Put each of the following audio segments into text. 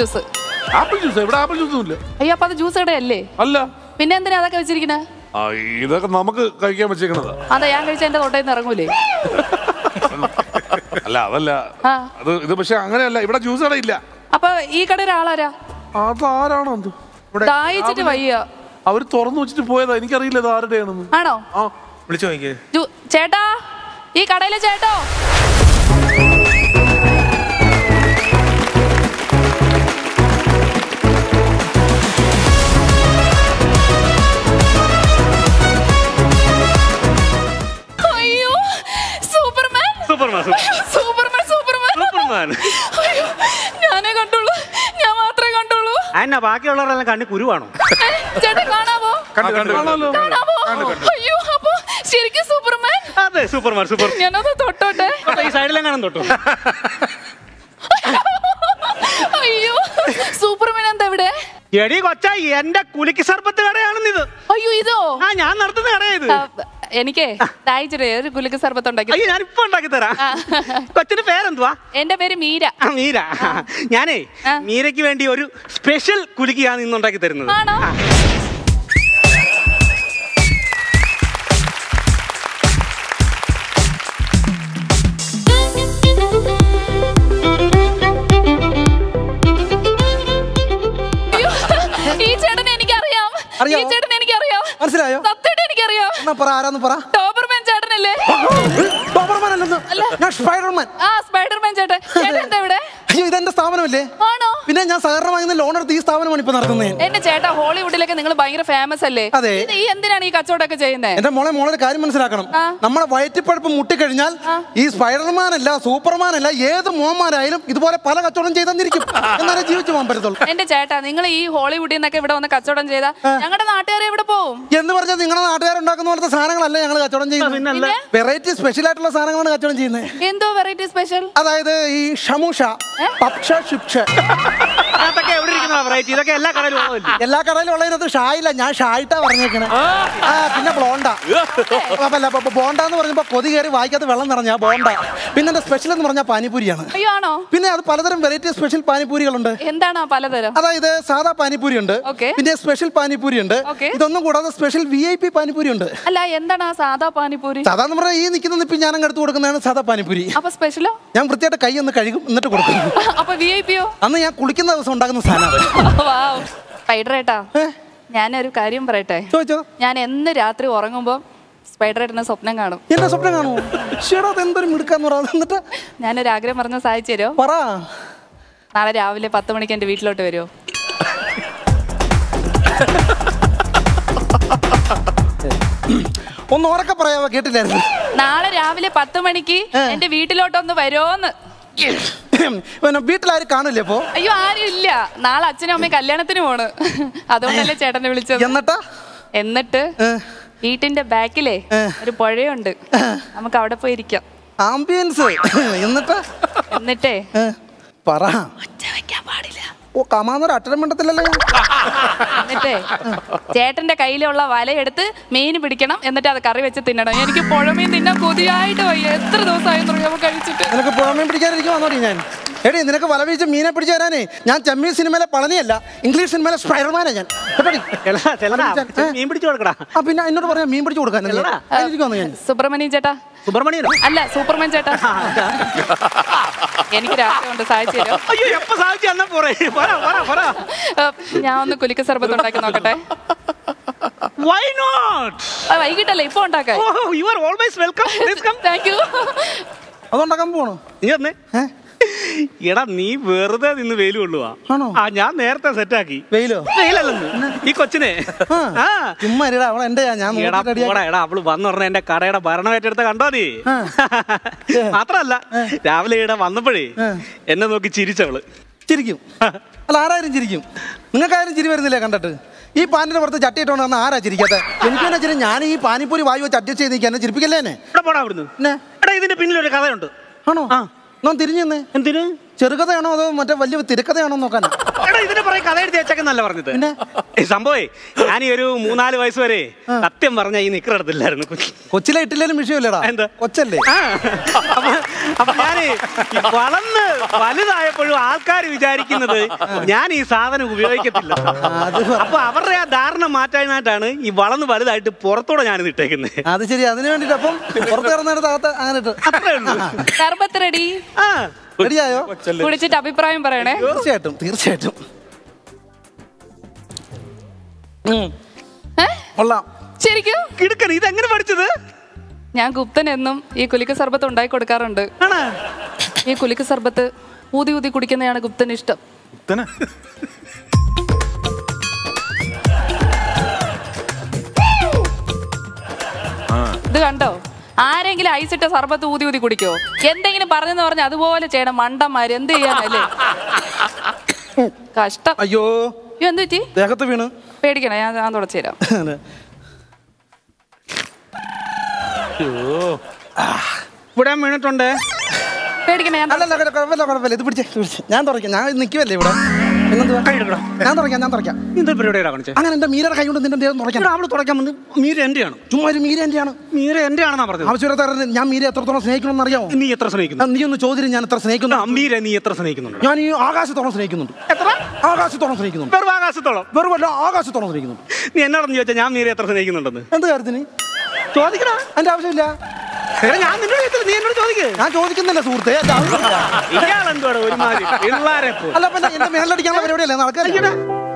Juice apple juice ഇവിടെ apple juice ഇല്ല അയ്യോ അപ്പൊ അത് ജ്യൂസ് ഇടയല്ലേ അല്ല പിന്നെ എന്തിനാ അതൊക്കെ വെച്ചിരിക്കണേ ആ, ഇതൊക്കെ നമുക്ക് കഴിക്കാൻ വെച്ചേക്കണതാ അതെ ഞാൻ കഴിച്ച എന്റെ തൊട്ടയിൽ നിന്ന് ഇറങ്ങൂലേ അല്ല അതല്ല ആ അത് ഇത് പക്ഷെ അങ്ങനെയല്ല ഇവിടെ ജ്യൂസ് കട ഇല്ല അപ്പൊ ഈ കടയിൽ ആളാരാ അതാരാണോ അത് ഇവിടെ ദാഹിച്ചിട്ട് വയ്യ അവര് തുറന്നു വെച്ചിട്ട് പോയതാ എനിക്കറിയില്ല ഇത് ആരുടെയാണെന്ന് ആണോ ആ വിളിച്ചു നോക്കിയേ ജു- ചേട്ടാ ഈ കടയിലെ ചേട്ടോ അയ്യോ Superman Superman Superman Superman Superman അയ്യോ ഞാനേ കണ്ടുള്ളൂ ഞാൻ മാത്രമേ കണ്ടുള്ളൂ അതെന്നാ ബാക്കിയുള്ളവരെല്ലാം കണ്ണി കുരുവാണോ ഏ, ചേട്ടാ കാണാമോ കാണാലോ കാണാമോ അയ്യോ അപ്പൊ ശരിക്കും സൂപ്പർമാൻ അതെ സൂപ്പർമാൻ സൂപ്പർ ഞാനത് തൊട്ടോട്ടെ ഈ സൈഡിലെങ്ങാനും തൊട്ടോ അയ്യോ സൂപ്പർമാൻ എന്താ ഇവിടെ എടി കൊച്ച എന്റെ കുലിക്ക് സർബത്ത് കടയാണെന്നിത് അയ്യോ ഇതോ ആ ഞാൻ നടത്തുന്ന കടയാ ഇത് ആ, എനിക്കേ ദാഹിച്ചിട്ടേ ഒരു കുലുക്ക് സർബത്ത് ഉണ്ടാക്കി അയ്യോ ഞാൻ ഇപ്പൊ ഉണ്ടാക്കി തരാം കൊച്ചിന്റെ പേരെന്തുവാ എന്റെ പേര് മീര ആ, മീര ഞാനേ ആ. മീരയ്ക്ക് വേണ്ടി ഒരു സ്പെഷ്യൽ കുലുക്കിയാണ് ഇന്ന് ഉണ്ടാക്കി തരുന്നത് ആണോ ആ. അയ്യോ, ഈ ചേട്ടനെ എനിക്കറിയാം അറിയാവോ? ഈ ചേട്ടനെ എനിക്കറിയാം മനസ്സിലായോ? സത്യമായിട്ട് എനിക്കറിയാം എന്നാ പറ ആരാന്ന് പറ ടോബർമാൻ ചേട്ടനല്ലേ ഡോബർമാൻ അല്ലെന്ന് ഞാൻ സ്പൈഡർമാൻ ആ സ്പൈഡർമാൻ ചേട്ടൻ ചേട്ടൻ എന്താ ഇവിടെ അയ്യോ ഇതെന്റെ സ്ഥാപനമല്ലേ ആണോ പിന്നെ ഞാൻ സഹകരണമായി നിന്ന് ലോൺ എടുത്ത് ഈ സ്ഥാപനമാണ് ഇപ്പൊ നടത്തുന്നത് എന്റെ ചേട്ടാ ഹോളിവുഡിലൊക്കെ നിങ്ങൾ ഭയങ്കര ഫേമസ് അല്ലേ അതെ. ഇത് ഈ എന്തിനാണ് ഈ കച്ചവടമൊക്കെ ചെയ്യുന്നത് എന്റെ മോളെ മോളെ ഒരു കാര്യം മനസ്സിലാക്കണം ആ. നമ്മളെ വയറ്റിപ്പഴപ്പ് മുട്ടിക്കഴിഞ്ഞാൽ ഈ സ്പൈഡർമാൻ അല്ല സൂപ്പർമാൻ അല്ല ഏത് മോന്മാരായാലും ഇതുപോലെ പല കച്ചവടം ചെയ്ത് തന്നിരിക്കും എന്നാലേ ജീവിച്ചു പോകാൻ പറ്റത്തുള്ളൂ എന്റെ ചേട്ടാ നിങ്ങൾ ഈ ഹോളിവുഡിൽ നിന്നൊക്കെ ഇവിടെ വന്ന് കച്ചവടം ചെയ്താ ഞങ്ങളുടെ നാട്ടുകാരെ ഇവിടെ പോവും എന്ന് പറഞ്ഞാൽ നിങ്ങളുടെ നാട്ടുകാരുണ്ടാക്കുന്ന പോലത്തെ സാധനങ്ങളല്ല ഞങ്ങൾ കച്ചവടം ചെയ്യുന്നത് പിന്നല്ല വെറൈറ്റി സ്പെഷ്യൽ ആയിട്ടുള്ള സാധനങ്ങളാണ് കച്ചവടം ചെയ്യുന്നത് എന്തോ വെറൈറ്റി സ്പെഷ്യൽ അതായത് ഈ ഷമുഷ പപ്ഷ ഷിപ്ഷ അതൊക്കെ എവിടെ ഇരിക്കുന്ന വെറൈറ്റി ഇതൊക്കെ എല്ലാ കടയിലും ഉള്ളതല്ലേ എല്ലാ കടയിലും ഉള്ളതിനകത്ത് ഷായില്ല ഞാൻ ഷായിട്ടാ പറഞ്ഞേക്കണേ ആ പിന്നെ ബ്ലോണ്ട അല്ല അപ്പൊ ബോണ്ട എന്ന് പറഞ്ഞപ്പോ കൊതി കയറി വായിക്കാത്ത വെള്ളം നിറഞ്ഞാ ബോണ്ട പിന്നെ എന്റെ സ്പെഷ്യൽ എന്ന് പറഞ്ഞാൽ പാനിപൂരിയാണ് അയ്യോ ആണോ പിന്നെ അത് പലതരം വെറൈറ്റി സ്പെഷ്യൽ പാനിപൂരികളുണ്ട് എന്താണ് ആ പലതരം അതായത് സാധാ പാനിപൂരി ഉണ്ട് Okay. പിന്നെ സ്പെഷ്യൽ പാനിപൂരി ഉണ്ട് Okay. ഇതൊന്നും കൂടാതെ special V I P pani puri ഉണ്ട് അല്ല എന്താണ് ആ സാധാ പാനിപൂരി സാധാ എന്ന് പറഞ്ഞാൽ ഈ നിൽക്കുന്ന നിപ്പി ഞാൻ അങ്ങ് എടുത്ത് കൊടുക്കുന്നതാണ് സാധാ പാനിപൂരി അപ്പൊ സ്പെഷ്യലോ ഞാൻ വൃത്തിയായിട്ട് കൈ ഒന്ന് കഴുകും എന്നിട്ട് കൊടുക്കും അപ്പൊ വി ഐ പിയോ അന്ന് ഞാൻ കുളിക്കുന്ന ദിവസം ഉണ്ടാക്കുന്ന സാധനം സ്പൈഡറേട്ടാ ഞാനൊരു കാര്യം പറയട്ടെ ചോദിച്ചോ ഞാൻ എന്ന് രാത്രി ഉറങ്ങുമ്പോ സ്പൈഡറേട്ടനെ സ്വപ്നം കാണും എന്റെ സ്വപ്നം കാണുമോ ഷേടാ അത് എന്തൊരു മിടുക്കാന്ന് പറയാം എന്നിട്ട് ഞാനൊരു ആഗ്രഹം പറഞ്ഞ സഹായിച്ചു തരുമോ പറ നാളെ രാവിലെ പത്ത് മണിക്ക് എന്റെ വീട്ടിലോട്ട് വരുമോ ഒന്ന് ഉറക്കെ പറയാവോ കേട്ടില്ലായിരുന്നു നാളെ രാവിലെ പത്ത് മണിക്ക് എന്റെ വീട്ടിലോട്ടൊന്ന് വരുമോന്ന് പിന്നെ വീട്ടിലാരും കാണില്ലേ അപ്പോ അയ്യോ ആരും ഇല്ല നാളെ അച്ഛനും അമ്മയും കല്യാണത്തിന് പോണ് അതുകൊണ്ടല്ലേ ചേട്ടനെ വിളിച്ചത് എന്നിട്ടാ എന്നിട്ട് ഏ, വീട്ടിന്റെ ബാക്കിലേ ഒരു പുഴയുണ്ട് നമുക്ക് അവിടെ പോയി ഇരിക്കാം ആംബിയൻസ് എന്നിട്ടാ എന്നിട്ടേ ഏ, പറ ഒച്ച വെക്കാൻ പാടില്ല ഓ കമാന്നൊരു അട്ടരം മിണ്ടത്തില്ലല്ലോ ഞാൻ. എന്നിട്ടേ ചേട്ടന്റെ കയ്യിലുള്ള വലയെടുത്ത് മീൻ പിടിക്കണം എന്നിട്ട് അത് കറി വെച്ച് തിന്നണം എനിക്ക് പുഴമീൻ തിന്നാൻ കൊതിയായിട്ട് വയ്യ എത്ര ദിവസമായി അറിയാമോ കഴിച്ചിട്ട് നിനക്ക് പുഴമീൻ പിടിക്കാനിരിക്കുവാന്നോടി ഞാൻ എടി നിനക്ക് വല വീഴ്ച മീനെ പിടിച്ചു തരാനേ ഞാൻ ചെമ്മീൻ സിനിമയിലെ പളനിയല്ല ഇംഗ്ലീഷ് സിനിമയിലെ സ്പൈഡർമാനാ ഞാൻ കേട്ടോടി ചെല്ലടാ, ചെല്ലടാ. ഏ? മീൻ പിടിച്ചു കൊടുക്കടാ ആ പിന്നെ എന്നോട് പറയാം മീൻ പിടിച്ചു കൊടുക്കാൻ അതിരിക്കുവാന്ന് ഞാൻ സുബ്രഹ്മണ്യം ചേട്ടാ സുബ്രഹ്മണ്യനോ അല്ല സൂപ്പർമാൻ ചേട്ടാ എനിക്ക് രാത്രി സഹായിച്ചു തരുമോ അയ്യോ എപ്പോ സാധിച്ചു എന്നാ പോറേ പറ പറ പറ ഏ, ഞാൻ ഒന്ന് കുലിക്ക് സർബത്ത് ഉണ്ടാക്കി നോക്കട്ടെ വൈ നോട്ട് ആ, വൈകിട്ടല്ലേ ഇപ്പൊ ഉണ്ടാക്കാൻ oh you are always welcome please come thank you അതുണ്ടാക്കാൻ പോണോ നീ വന്നേ ഏ? എടാ നീ വെറുതെ നിന്ന് വെയിൽ കൊള്ളുവാ ആണോ? ആ ഞാൻ നേരത്തെ സെറ്റാക്കി വെയിലോ വെയിലല്ലെന്ന് ഈ കൊച്ചിനെ ആ. ആ ചുമ്മാ ഇരടാ അവളെ എന്റെ ഞാൻ എടാ നോക്കിയിട്ട് ready പോടാ എടാ അവള് വന്നു പറഞ്ഞ എന്റെ കടയുടെ ഭരണം ഏറ്റെടുത്ത കണ്ടോ നീ ആ. മാത്രല്ല രാവിലെ ഇവിടെ വന്നപ്പോഴേ ആ. എന്നെ നോക്കി ചിരിച്ചവള് ചിരിക്കും അല്ല ആരായാലും ചിരിക്കും നിങ്ങൾക്കായാലും ചിരി വരുന്നില്ലേ കണ്ടിട്ട് ഈ പാനിന്റെ പുറത്ത് ചട്ടിയിട്ടോണ്ട് വന്ന ആരാ ചിരിക്കാത്ത എനിക്ക് തന്നെ ചിരി ഞാൻ ഈ പാനിപ്പൂരി വായു വെച്ച് അഡ്ജസ്റ്റ് ചെയ്ത് നിൽക്കാൻ എന്നെ ചിരിപ്പിക്കല്ലേ എന്നെ ഇവിടെ പോടാ അവിടുന്ന് എന്നെ എടാ ഇതിന്റെ പിന്നിലൊരു കഥയുണ്ട് ആണോ ആ. ഞാൻ തിരിഞ്ഞു നിന്നേ എന്തിന് ചെറുകഥയാണോ അതോ മറ്റേ വലിയ തിരക്കഥയാണോ നോക്കാൻ എടാ എടാ ഇതിനെ പറയും കഥ എഴുതി വെച്ചേക്കെന്നല്ല പറഞ്ഞത് ഏയ് സംഭവേ ഞാൻ ഈ ഒരു മൂന്നാല് വയസ്സ് വരെ സത്യം പറഞ്ഞ ഈ നിക്കറെടുത്തില്ലായിരുന്നു കൊച്ചിലെ ഇട്ടില്ലേലും വിഷയമില്ലടാ എന്താ? കൊച്ചല്ലേ ആ. അപ്പൊ അപ്പൊ ഞാന് ഈ വളർന്ന് വലുതായപ്പോഴും ആൾക്കാർ വിചാരിക്കുന്നത് ഞാൻ ഈ സാധനം ഉപയോഗിക്കത്തില്ല അത് പറ. അപ്പൊ അവരുടെ ആ ധാരണ മാറ്റാനായിട്ടാണ് ഈ വളർന്ന് വലുതായിട്ട് പുറത്തോടെ ഞാനിത് ഇട്ടേക്കുന്നത് അത് ശരി അതിന് വേണ്ടിട്ട് അപ്പം പുറത്ത് കിടന്നിടത്ത് അകത്ത് അങ്ങനെ ഇട്ട് അത്രേ ഉള്ളൂ സർബത്ത് റെഡി ആ റെഡിയായോ കുടിച്ചിട്ട് അഭിപ്രായം പറയണേ തീർച്ചയായിട്ടും തീർച്ചയായിട്ടും ഉം, ഏ? കൊള്ളാം ശരിക്കും കിടുക്കൻ ഇതെങ്ങനെ പഠിച്ചത് ഞാൻ ഗുപ്തൻ എന്നും ഈ കുലിക്ക് സർബത്ത് ഉണ്ടാക്കി കൊടുക്കാറുണ്ട് ആണോ ഈ കുലിക്ക് സർബത്ത് ഊതി ഊതി കുടിക്കുന്നതാണ് ഗുപ്തന് ഇഷ്ടം തന്നെ ഇത് കണ്ടോ ആരെങ്കിലും ഐസിട്ട സർബത്ത് ഊതി ഊതി കുടിക്കോ എന്തെങ്കിലും പറഞ്ഞെന്ന് പറഞ്ഞ അതുപോലെ ചെയ്യണം മണ്ടന്മാര് എന്ത് ചെയ്യാനല്ലേ കഷ്ടം അയ്യോ അയ്യോ എന്ത് പറ്റി ദേഹത്ത് വീണ് പേടിക്കണേ ഞാൻ ഞാൻ തുടച്ചു തരാം ഇവിടെ വീണിട്ടുണ്ട് പേടിക്കണേ ഞാൻ അല്ലല്ല കുഴ- കുഴപ്പമില്ല കുഴപ്പമില്ല ഇത് പിടിച്ചേ ഇത് പിടിച്ചേ. ഞാൻ തുറക്കാം ഞാൻ നിൽക്കുവല്ലേ ഇവിടെ പിന്നെന്തുവാ കൈയെടുക്കടാ. ഞാൻ തുറക്കാം ഞാൻ തുറക്കാം എന്താ പരിപാടിയാണ് കാണിച്ചത് അങ്ങനെ എന്റെ മീരയുടെ കൈ കൊണ്ട് നിന്റെ ദേഹം തുറക്കാം ഇവിടെ അവിടെ തുടക്കാൻ വന്ന് മീര എന്റെയാണ് ചുമ്മാ ഒരു മീര എന്റെയാണ് മീര എന്റെ ആണെന്നാ പറഞ്ഞത് ആവശ്യമില്ലാത്ത ഞാൻ മീര എത്രത്തോളം സ്നേഹിക്കണമെന്ന് അറിയാമോ നീ എത്ര സ്നേഹിക്കുന്നു നീ ഒന്ന് ചോദ്യം ഞാൻ എത്ര സ്നേഹിക്കുന്നു ആ, മീര നീ എത്ര സ്നേഹിക്കുന്നുണ്ട് ഞാൻ ഈ ആകാശത്തോളം സ്നേഹിക്കുന്നുണ്ട് എത്ര ആകാശത്തോളം സ്നേഹിക്കുന്നുണ്ട് വെറും ആകാശത്തോളം വെറും അല്ല ആകാശത്തോളം സ്നേഹിക്കുന്നുണ്ട് നീ എന്നോടൊന്ന് ചോദിച്ചാൽ ഞാൻ മീര എത്ര സ്നേഹിക്കുന്നുണ്ടെന്ന് എന്ത് കാര്യത്തിന് ചോദിക്കടാ എന്റെ ആവശ്യമില്ല എടാ, ഞാൻ നിന്നോട് ചോദിച്ചില്ല നീ എന്നോട് ചോദിക്ക് ഞാൻ ചോദിക്കുന്നില്ല സുഹൃത്തെ എന്റെ ആവശ്യമില്ല ഇയാളെന്തുവാടാ ഒരുമാതിരി പിള്ളാരെ പോ അല്ല പിന്നെ എന്റെ മേലടിക്കാനുള്ള പരിപാടിയല്ലേ നടക്കില്ല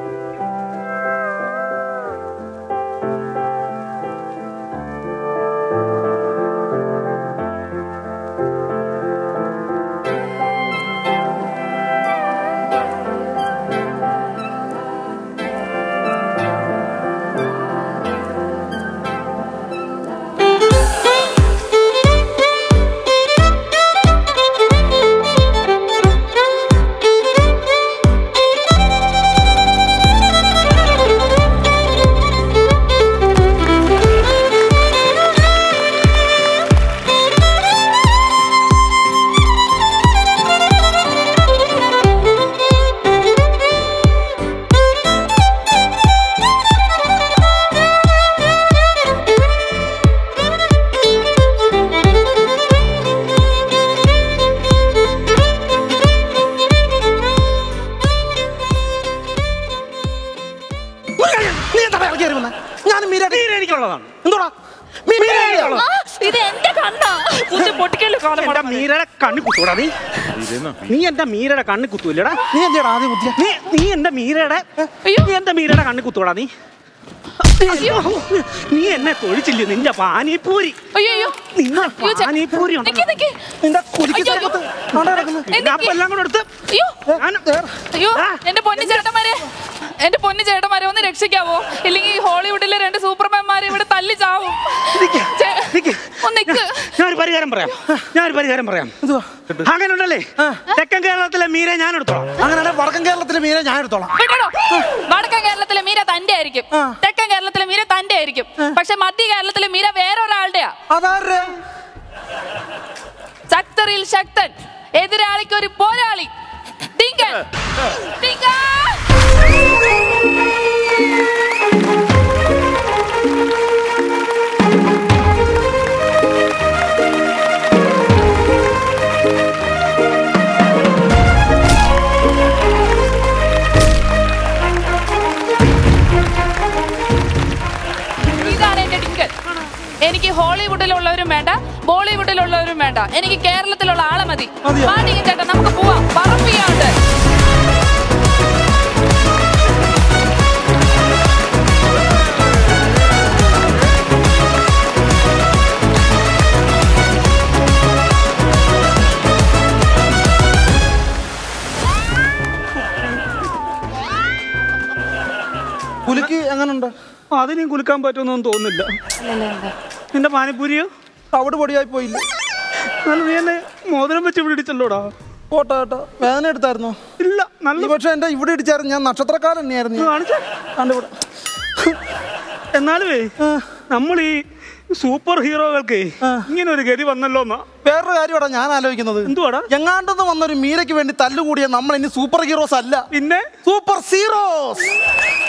നീ എന്താ ഇറക്കി വരുന്നത് ഞാൻ മീര മീര എനിക്കുള്ളതാണ് എന്തോടാ മീര എനിക്കുള്ളത്. ആ, ഇത് എന്റെ കണ്ണാ കുത്തി പൊട്ടിക്കല്ലോ കാലം എന്റെ മീരയുടെ കണ്ണി കുത്തൂടാ നീ ഇതെന്നാ? നീ എന്റെ മീരയുടെ കണ്ണി കുത്തൂല്ലടാ നീ എന്തിനാ ആദ്യം കുത്തിയ നീ നീ എന്റെ മീരയുടെ അയ്യോ. നീ എന്റെ മീരയുടെ കണ്ണി കുത്തൂടാ നീ അയ്യോ നീ എന്നെ തൊഴിച്ചില്ലേ നിന്റെ പാനിപ്പൂരി അയ്യോ അയ്യോ നിന്റെ അയ്യോ, ചെ- പാനിപ്പൂരി നിക്ക് ഉണ്ടല്ലോ. നിക്ക് നിന്റെ കുലിക്ക് അയ്യോ, ചേർത്ത് അവിടെ കിടക്കുന്നു ഞാൻ അപ്പൊ എല്ലാം കൂടെ എടുത്ത് അയ്യോ ഞാൻ- അയ്യോ ആ. എന്റെ പൊന്നു ചേട്ടന്മാരെ എന്റെ പൊന്നു ചേട്ടന്മാരെ ഒന്ന് രക്ഷിക്കാവോ ഇല്ലെങ്കിൽ ഈ ഹോളിവുഡിലെ രണ്ട് സൂപ്പർമാൻമാരെ ഇവിടെ തല്ലി ചാവും നിക്ക്, ചേ- നിക്ക്. ഒന്ന് നിക്ക് ഞാനൊരു പരിഹാരം പറയാം ഞാനൊരു പരിഹാരം പറയാം എന്തുവാ അങ്ങനെ ഉണ്ടല്ലേ തെക്കൻ കേരളത്തിലെ മീരെ ഞാൻ എടുത്തോളാം അങ്ങനെ വടക്കൻ കേരളത്തിലെ മീര ഞാൻ എടുത്തോളാം വിടണോ വടക്കൻ കേരളത്തിലെ മീര തന്റെ ആയിരിക്കും ആ. തെക്കൻ കേരളത്തിലെ മീര തന്റെ ആയിരിക്കും പക്ഷെ മധ്യ കേരളത്തിലെ മീര വേറൊരാളുടെയാ അതാരുടെ ശക്തറിൽ ശക്തൻ എതിരാളിക്ക് ഒരു പോരാളി ഡിങ്കൻ ഡിങ്കൻ ഇതാണ് എന്റെ ഡിങ്കൻ എനിക്ക് ഹോളിവുഡിലുള്ളവരും വേണ്ട ബോളിവുഡിലുള്ളവരും വേണ്ട എനിക്ക് കേരളത്തിലുള്ള ആളെ മതി മതിയോ? വാ ഡിങ്കൻ ചേട്ടാ നമുക്ക് പോവാം പറമ്പിയാണ്ട് പുലിക്ക് എങ്ങനുണ്ട് അതിനും കുലുക്കാൻ പറ്റുമെന്നൊന്നും തോന്നുന്നില്ല നിന്റെ പാനിപ്പൂരിയോ തവിട് പൊടിയായി പോയില്ല നല്ല നീ എന്നെ മോതിരം വെച്ച് ഇവിടെ ഇടിച്ചല്ലോടാ പോട്ടെ കേട്ടോ വേദന എടുത്തായിരുന്നോ ഇല്ല ഈ നല്ല പക്ഷെ എന്റെ ഇവിടെ ഇടിച്ചായിരുന്നു ഞാൻ നക്ഷത്രക്കാരൻ തന്നെയായിരുന്നു കാണിച്ചേ കണ്ടിവിടെ എന്നാലുവേ നമ്മൾ ഈ സൂപ്പർ ഹീറോകൾക്ക് ഇങ്ങനെ ഒരു ഗതി വന്നല്ലോ എന്നാ വേറൊരു കാര്യമാടാ ഞാൻ ആലോചിക്കുന്നത് എന്തുവാടാ എങ്ങാണ്ടെന്ന് വന്നൊരു മീരയ്ക്ക് വേണ്ടി തല്ലുകൂടിയ നമ്മൾ ഇനി സൂപ്പർ ഹീറോസ് അല്ല പിന്നെ സൂപ്പർ സീറോസ്